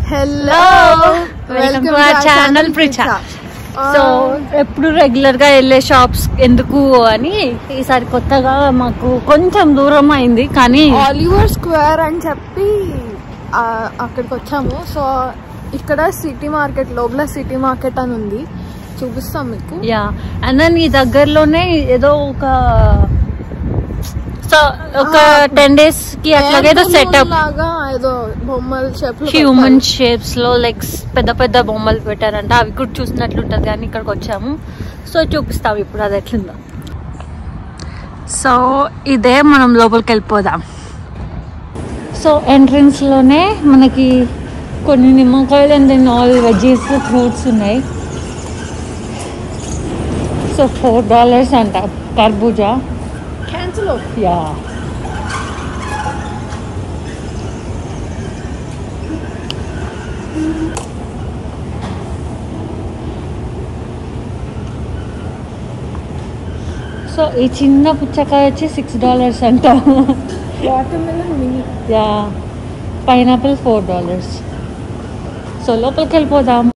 Hello welcome to our channel ప్రిచా so ఎప్పుడు regular గా వెళ్ళే షాప్స్ ఎందుకు అని ఈసారి కొత్తగా మాకు కొంచెం దూరం అయింది కానీ ఆలివర్ స్క్వేర్ అని చెప్పి ఆ, అక్కడికి వచ్చాము సో ఇక్కడ సిటీ మార్కెట్ లోపల సిటీ మార్కెట్ అని ఉంది చూపిస్తాం మీకు యా అండ్ దెన్ ఈ దగ్గరలోనే ఏదో ఒక సో ఒక టెన్ డేస్ కి అట్లాగే ఏదో సెటప్ లాగా ఏదో బొమ్మల షేప్ హ్యూమన్ షేప్స్ లో లైక్స్ పెద్ద పెద్ద బొమ్మలు పెట్టారంట అవి కూడా చూసినట్లుంటది కానీ ఇక్కడికి వచ్చాము సో చూపిస్తాం ఇప్పుడు అది ఎట్లుందో సో ఇదే మనం లోపలికి వెళ్ళిపోదాం సో ఎంట్రన్స్ లోనే మనకి కొన్ని నిమ్మకాయలు and then all veggies fruits ఉన్నాయి సో ఫోర్ డాలర్స్ అంట కర్బూజా క్యాన్సిల్ యా సో ఈ చిన్న పుచ్చకాయ వచ్చి సిక్స్ డాలర్స్ అంట watermelon mini yeah pineapple four dollars so లోపలికి వెళ్ళిపోదాం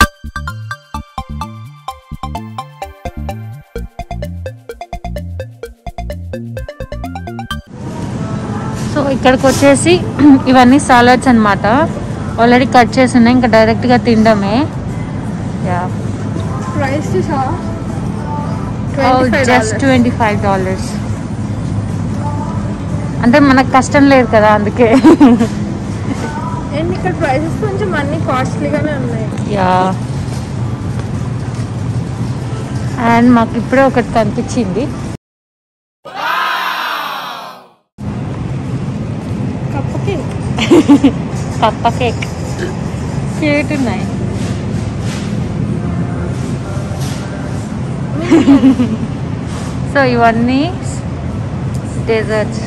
సో ఇక్కడికి వచ్చేసి ఇవన్నీ సాలడ్స్ అన్నమాట ఆల్రెడీ కట్ చేసి ఉన్నాయి ఇంకా డైరెక్ట్గా తినడమే yeah price just twenty five dollars అంటే మనకు కష్టం లేదు కదా అందుకే అండ్ ఇక్కడ ప్రైసెస్ కొంచెం అన్ని కాస్ట్లీగానే ఉన్నాయి యా అండ్ మాకు ఇప్పుడే ఒకటి కనిపించింది కప్పకి కప్ప కేక్ క్యూట్ ఉన్నాయి సో ఇవన్నీ desserts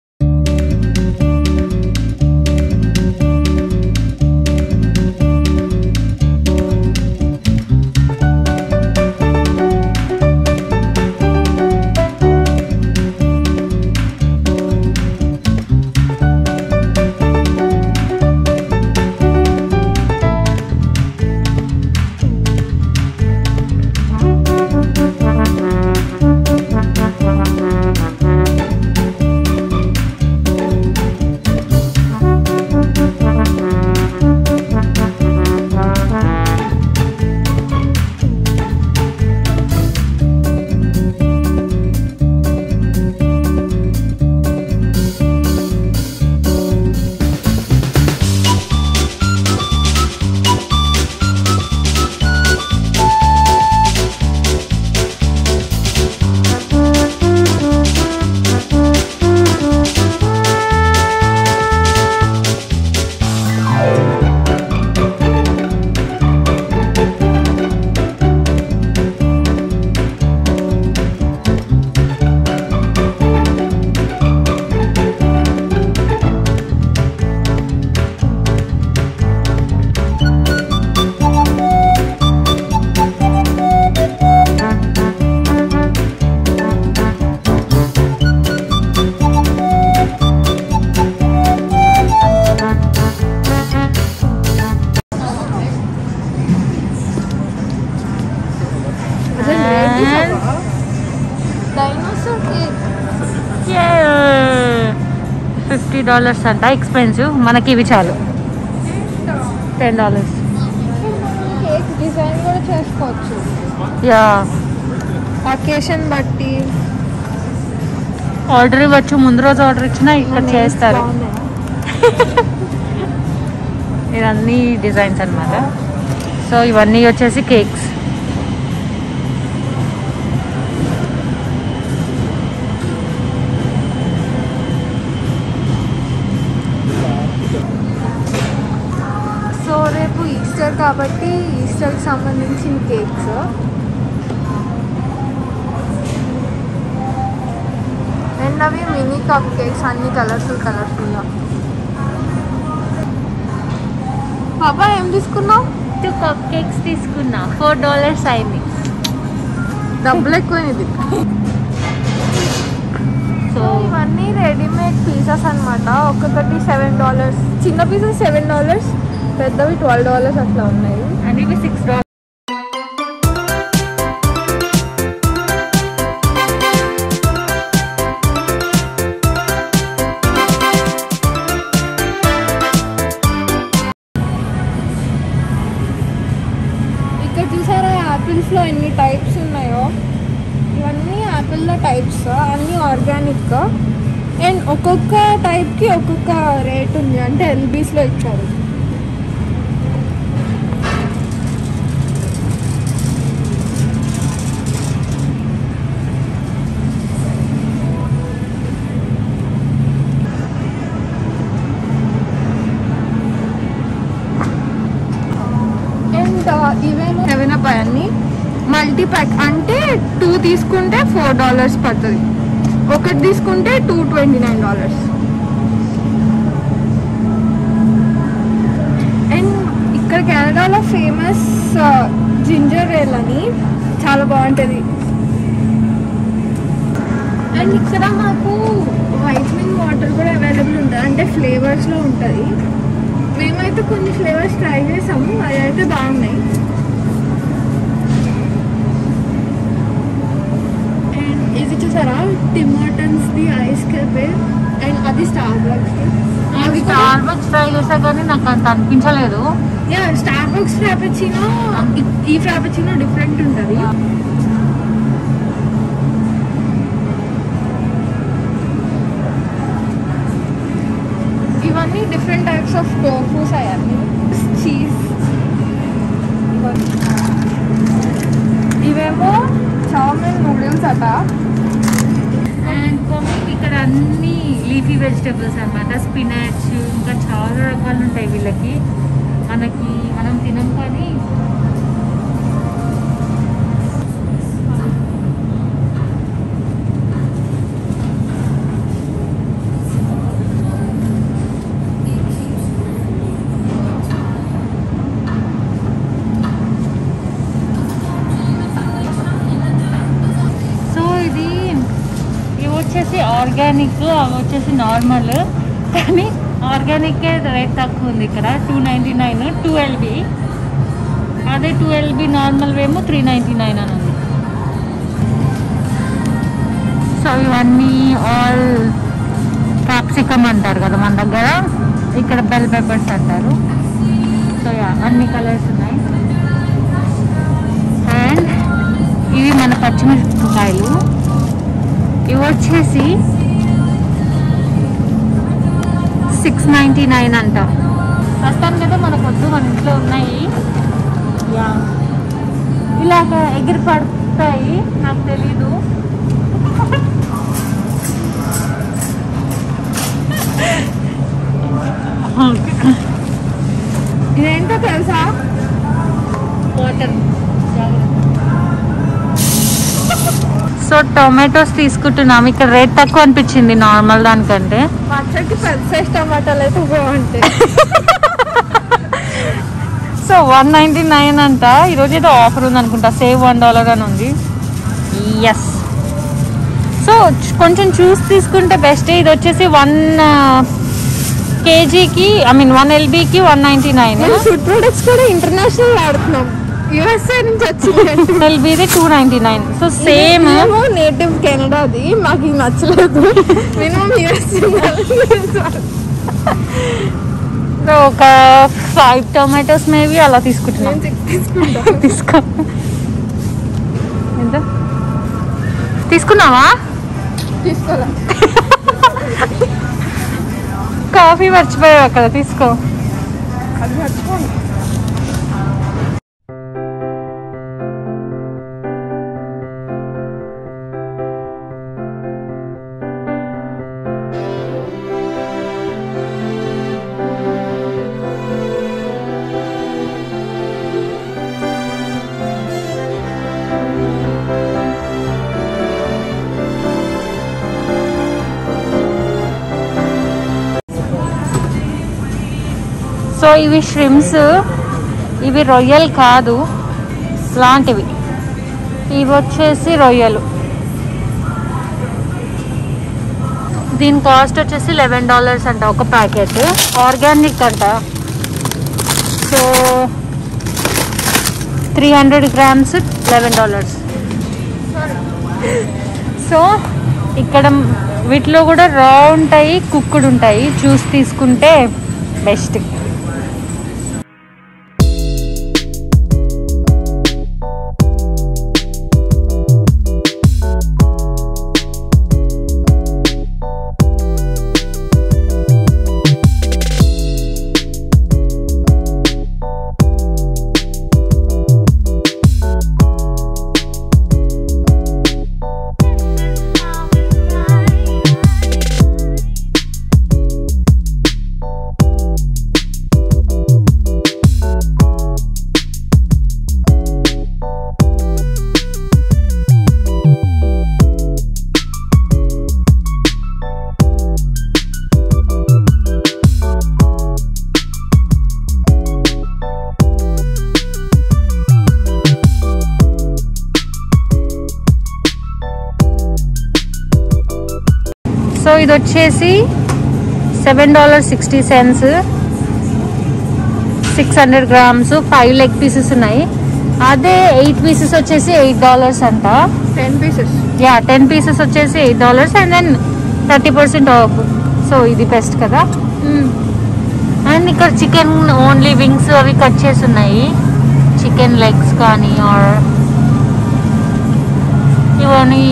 dinosaur cake fifty dollars అంట ఎక్స్పెన్సివ్ మనకి ఇవి చాలు టెన్ డాలర్స్ కేక్ డిజైన్ కూడా చేసుకోవచ్చు యా అకేషన్ బట్టి ఆర్డర్ ఇవ్వచ్చు ముందు రోజు ఆర్డర్ ఇచ్చినా ఇక్కడ చేస్తారు బాగున్నాయి. ఇవన్నీ డిజైన్స్ అన్నమాట సో ఇవన్నీ వచ్చేసి కేక్స్ సో రేపు ఈస్టర్ కాబట్టి ఈస్టర్కి సంబంధించిన కేక్స్ అండ్ అవి మినీ కప్ కేక్స్ అన్ని కలర్ఫుల్ కలర్ఫుల్గా పాపా ఏం తీసుకున్నావు టూ కప్ కేక్స్ తీసుకున్నా ఫోర్ డాలర్స్ అయింది డబ్బులు ఎక్కువైంది సో ఇవన్నీ రెడీమేడ్ పీసెస్ అన్నమాట ఒక్కొక్కటి సెవెన్ డాలర్స్ చిన్న పీసెస్ సెవెన్ డాలర్స్ పెద్దవి ట్వెల్వ్ డాలర్స్ అట్లా ఉన్నాయి అండ్ ఇవి సిక్స్ డాలర్ ఇక్కడ చూసారా యాపిల్స్ లో ఎన్ని టైప్స్ ఉన్నాయో ఇవన్నీ యాపిల్లో టైప్స్ అన్నీ ఆర్గానిక్ అండ్ ఒక్కొక్క టైప్ కి ఒక్కొక్క రేట్ ఉంది అంటే ఎల్బీస్ లో ఇచ్చారు అండ్ ఇవేమో సెవెన్ అప్ అన్ని మల్టీ ప్యాక్ అంటే టూ తీసుకుంటే ఫోర్ డాలర్స్ పడుతుంది ఒకటి తీసుకుంటే two twenty nine dollars and ఇక్కడ కెనడాలో ఫేమస్ జింజర్ ఏల్ అని చాలా బాగుంటుంది అండ్ ఇక్కడ మాకు వైట్నింగ్ వాటర్ కూడా అవైలబుల్ ఉంటుంది అంటే ఫ్లేవర్స్లో ఉంటుంది మేమైతే కొన్ని ఫ్లేవర్స్ ట్రై చేసాము అవి అయితే బాగున్నాయి అండ్ ఇది చూసారా Tim Hortons the ice cafe and అది స్టార్ బక్స్ అవి స్టార్ బక్స్ ట్రై చేసా కానీ నాకు అంత అనిపించలేదు యా స్టార్ బక్స్ ఫ్రాపచినో ఈ ఫ్రాపచినో డిఫరెంట్ ఉంటుంది ఇవన్నీ డిఫరెంట్ టైప్స్ ఆఫ్ టోఫూస్ అవన్నీ చీజ్ ఇవేమో చామిన్ నూడిల్స్ అట అండ్ కొమ్మికి ఇక్కడ అన్ని లీఫీ వెజిటేబుల్స్ అన్నమాట స్పినాచ్ ఇంకా చాలా రకాలు ఉంటాయి వీళ్ళకి మనకి మనం తినం కానీ సో ఇది ఇవి వచ్చేసి ఆర్గానిక్ అవి వచ్చేసి నార్మల్ కానీ ఆర్గానిక్ రేట్ తక్కువ ఉంది ఇక్కడ two ninety nine two L B అదే టూ ఎల్బి నార్మల్ ఏమో త్రీ నైంటీ నైన్ అని ఉంది సో ఇవన్నీ ఆల్ క్యాప్సికమ్ అంటారు కదా మన దగ్గర ఇక్కడ బెల్ పెప్పర్స్ అంటారు సో యా అన్ని కలర్స్ ఉన్నాయి అండ్ ఇవి మన పచ్చిమిరపకాయలు ఇవి వచ్చేసి సిక్స్ నైంటీ నైన్ అంట ప్రస్తుతానికి అయితే మనకు వద్దు మన ఇంట్లో ఉన్నాయి యా ఇలాగ ఎగిరి పడతాయి నాకు తెలీదు ఇదేంటో తెలుసా వాటర్ సో టొమాటోస్ తీసుకుంటున్నాం ఇక్కడ రేట్ తక్కువ అనిపించింది నార్మల్ దానికంటే పచ్చడికి పెద్ద సైజ్ టమాటాలు అయితే బాగుంటాయి సో వన్ నైంటీ నైన్ అంట ఈరోజు ఏదో ఆఫర్ ఉంది అనుకుంటా సేవ్ వన్ డాలర్ అని ఉంది ఎస్ సో కొంచెం చూసి తీసుకుంటే బెస్ట్ ఇది వచ్చేసి వన్ కేజీకి ఐ మీన్ వన్ ఎల్బీకి వన్ నైంటీ నైన్ మేము ఫుడ్ ప్రొడక్ట్స్ కూడా ఇంటర్నేషనల్ వాడుతున్నాం యుఎస్ఏ నుంచి వచ్చింది ఎల్బీది two ninety nine so same మేము నేటివ్ కెనడాది మాకు ఇది నచ్చలేదు మినిమం యుఎస్ఏ సో ఒక ఫైవ్ టొమాటోస్ మేబీ అలా తీసుకుంటున్నాం తీసుకుంటాం తీసుకో ఎంత తీసుకున్నావా తీసుకోలే కాఫీ మర్చిపోయావు అక్కడ తీసుకో అది మర్చిపోండి సో ఇవి ష్రిమ్స్ ఇవి రొయ్యలు కాదు లాంటివి ఇవి వచ్చేసి రొయ్యలు దీని కాస్ట్ వచ్చేసి లెవెన్ డాలర్స్ అంట ఒక ప్యాకెట్ ఆర్గానిక్ అంట so three hundred grams eleven dollars so ఇక్కడ వీటిలో కూడా రా ఉంటాయి కుక్కుడు ఉంటాయి చూసి తీసుకుంటే బెస్ట్ సో ఇది వచ్చేసి seven dollar sixty cents six hundred grams five leg pieces ఉన్నాయి అదే ఎయిట్ పీసెస్ వచ్చేసి ఎయిట్ డాలర్స్ అంట ten pieces yeah ten pieces వచ్చేసి eight dollars and then thirty percent off so ఇది బెస్ట్ కదా అండ్ ఇక్కడ చికెన్ ఓన్లీ వింగ్స్ అవి cut చేసి ఉన్నాయి చికెన్ లెగ్స్ కానీ ఆర్ ఇవన్నీ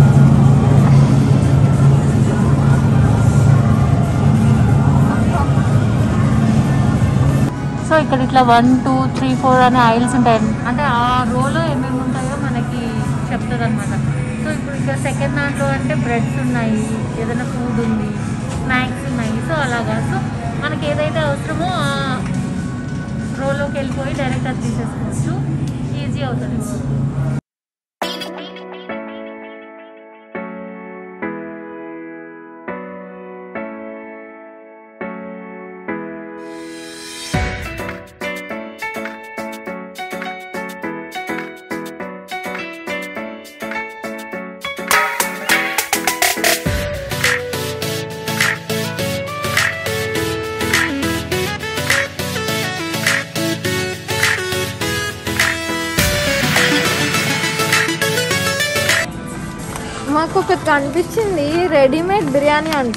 సో ఇక్కడ ఇట్లా వన్ టూ త్రీ ఫోర్ అనే ఆయిల్స్ ఉంటాయి అంటే ఆ రోలో ఏమేమి ఉంటాయో మనకి చెప్తుంది అనమాట సో ఇప్పుడు ఇక్కడ సెకండ్ దాంట్లో అంటే బ్రెడ్స్ ఉన్నాయి ఏదైనా ఫుడ్ ఉంది స్నాక్స్ ఉన్నాయి సో అలాగా సో మనకి ఏదైతే అవసరమో ఆ రోలోకి వెళ్ళిపోయి డైరెక్ట్ అది తీసేసుకోవచ్చు ఈజీ అవుతుంది మాకు ఒకటి కనిపించింది రెడీమేడ్ బిర్యానీ అంట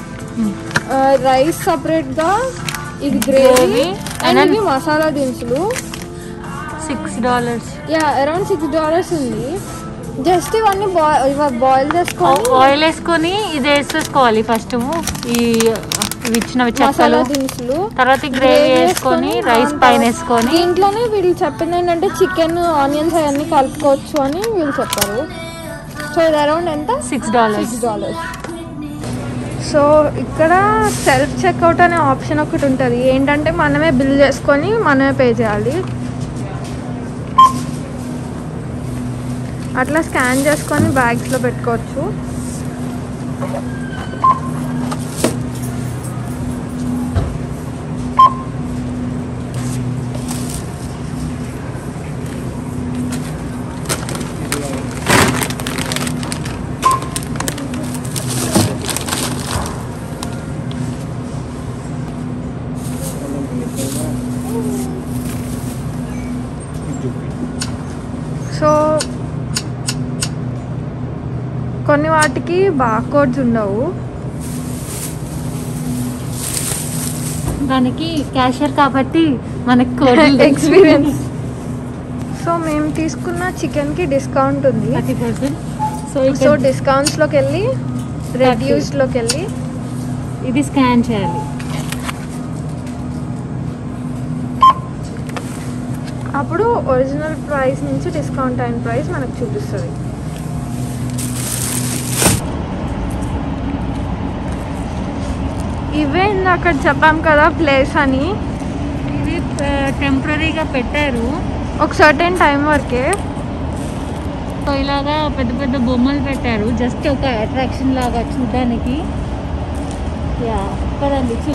రైస్ సపరేట్ గా ఇది గ్రేవీ Gravy, అండ్ and ఇవి మసాలా దినుసులు six dollars yeah around six dollars ఉంది జస్ట్ ఇవన్నీ బాయిల్ బాయిల్ చేసుకొని ఆయిల్ వేసుకొని ఇది వేసేసుకోవాలి ఫస్ట్ ఈ ఇవి ఇచ్చినవి మసాలా చెక్కలు దినుసులు తర్వాత ఈ గ్రేవీ వేసుకొని రైస్ పైన వేసుకొని దీంట్లోనే వీళ్ళు చెప్పింది ఏంటంటే చికెన్ ఆనియన్స్ అవన్నీ కలుపుకోవచ్చు అని వీళ్ళు చెప్పారు సో ఇది అరౌండ్ ఎంత six dollars six dollars so ఇక్కడ సెల్ఫ్ చెక్అవుట్ అనే ఆప్షన్ ఒకటి ఉంటుంది ఏంటంటే మనమే బిల్ చేసుకొని మనమే పే చేయాలి అట్లా స్కాన్ చేసుకొని బ్యాగ్స్లో పెట్టుకోవచ్చు సో కొన్ని వాటికి బార్కోడ్స్ ఉండవు దానికి క్యాషియర్ కాబట్టి మనకి కోడ్ ఎక్స్పీరియన్స్ సో మేము తీసుకున్న చికెన్కి డిస్కౌంట్ ఉంది థర్టీ పర్సెంట్ సో సో ఇక్కడ డిస్కౌంట్స్లోకి వెళ్ళి రెడ్యూస్లోకి వెళ్ళి ఇది స్కాన్ చేయాలి అప్పుడు ఒరిజినల్ ప్రైస్ నుంచి డిస్కౌంట్ అయిన ప్రైస్ మనకు చూపిస్తుంది ఇవే అక్కడ చెప్పాం కదా ప్లేస్ అని ఇది టెంపరీగా పెట్టారు ఒక సర్టెన్ టైం వరకే సో ఇలాగా పెద్ద పెద్ద బొమ్మలు పెట్టారు జస్ట్ ఒక అట్రాక్షన్ లాగా చూడడానికి యా కదండి చూ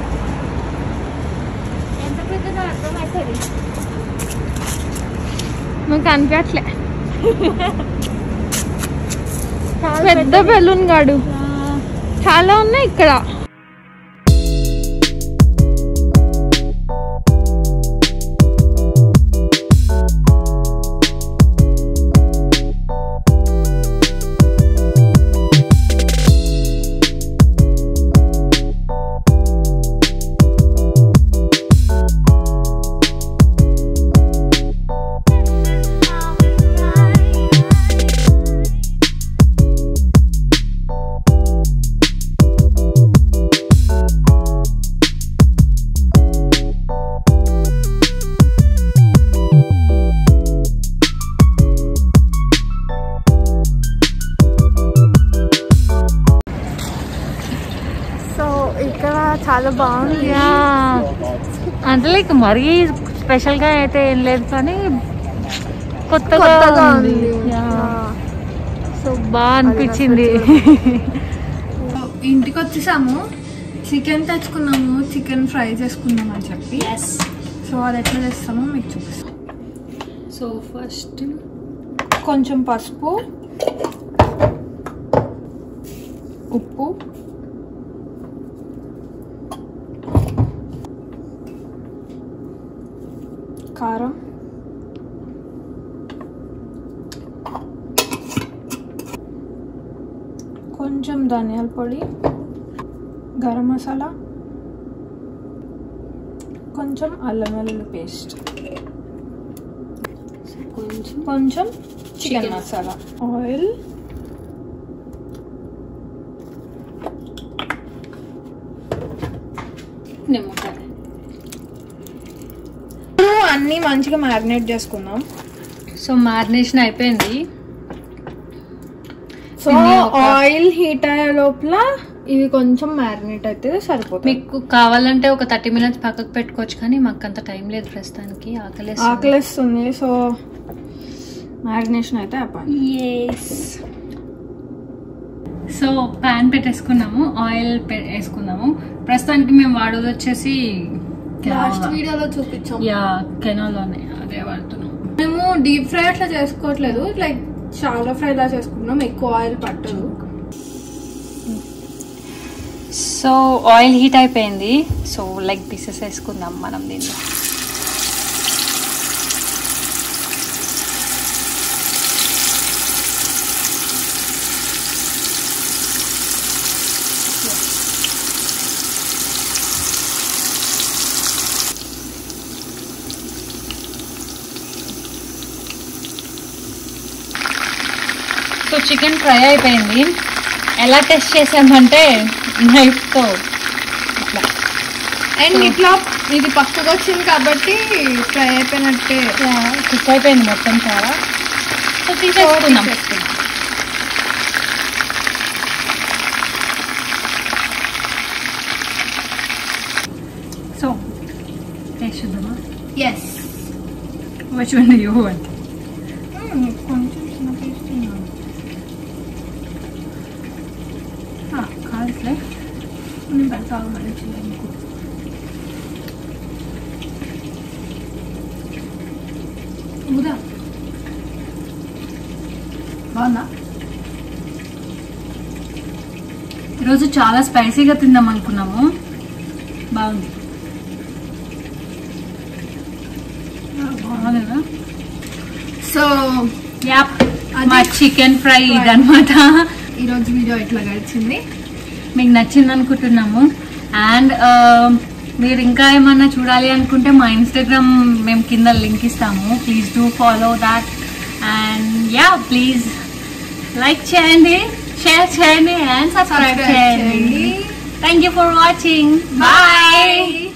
ఎంత పెద్దదో అర్థమవుతుంది మీకు కనిపించట్లే చాలా పెద్ద బెలూన్ గాడు చాలా ఉన్నాయి ఇక్కడ ఇక్కడ చాలా బాగుంది యా అంటే లైక్ మరీ స్పెషల్గా అయితే ఏం లేదు కానీ కొత్తగా కొత్తగా ఉంది ఉంది యా. సో బాగా అనిపించింది ఇంటికి వచ్చేసాము చికెన్ తెచ్చుకున్నాము చికెన్ ఫ్రై చేసుకుందాం అని చెప్పి సో అది ఎట్లా చేస్తామో మీకు చూపిస్తాం సో ఫస్ట్ కొంచెం పసుపు ఉప్పు కారం కొంచెం ధనియాల పొడి గరం మసాలా కొంచెం అల్లం వెల్లుల్లి పేస్ట్ కొంచెం కొంచెం చికెన్ Chicken. మసాలా ఆయిల్ నిమ్మకాయ ఇప్పుడు అన్నీ మంచిగా మ్యారినేట్ చేసుకుందాం సో మ్యారినేషన్ అయిపోయింది సో దీన్ని ఒక- ఆయిల్ హీట్ అయ్యే లోపల ఇవి కొంచెం మ్యారినేట్ అయితే సరిపోతుంది మీకు కావాలంటే ఒక థర్టీ మినిట్స్ పక్కకు పెట్టుకోవచ్చు కానీ మాకు అంత టైం లేదు ప్రస్తుతానికి ఆకలి ఆకలిస్తుంది సో మ్యారినేషన్ అయితే అయిపోయింది సో ప్యాన్ పెట్టేసుకున్నాము ఆయిల్ వేసుకున్నాము ప్రస్తుతానికి మేము వాడేది వచ్చేసి లాస్ట్ వీడియోలో చూపించాం యా కెనాలోనే అదే వాడుతున్నాం మేము డీప్ ఫ్రై అట్లా చేసుకోవట్లేదు లైక్ చాలా ఫ్రై లా చేసుకుంటున్నాం ఎక్కువ ఆయిల్ పట్టదు సో ఆయిల్ హీట్ అయిపోయింది సో లెగ్ పీసెస్ వేసుకుందాం మనం దీన్ని సో చికెన్ ఫ్రై అయిపోయింది ఎలా టెస్ట్ చేసామంటే నైఫ్తో ఇట్లా అండ్ ఇట్లా ఇది పక్కకు వచ్చింది కాబట్టి ఫ్రై అయిపోయినట్టే కుక్ అయిపోయింది మొత్తం చాలా సో తీసేసుకుందాం తీసేసుకుందాం. సో టేస్ట్ చూద్దామా yes which one you want కొంచెం చిన్న పీస్ తిన్నాను కాదులే నేను పెడతాను మళ్ళీ చిన్న ఇంకో. ఊదా బాగుందా ఈరోజు చాలా స్పైసీగా తిందాం అనుకున్నాము బాగుంది బాగుందా సో యాప్ అది- మా చికెన్ ఫ్రై ఇదనమాట ఈరోజు వీడియో ఇట్లా గడిచింది మీకు నచ్చింది అనుకుంటున్నాము అండ్ మీరు ఇంకా ఏమన్నా చూడాలి అనుకుంటే మా ఇన్స్టాగ్రామ్ మేము కింద లింక్ ఇస్తాము please do follow that and yeah please like చేయండి షేర్ చేయండి అండ్ సబ్స్క్రైబ్ Subscribe చేయండి చేయండి. Thank you for watching bye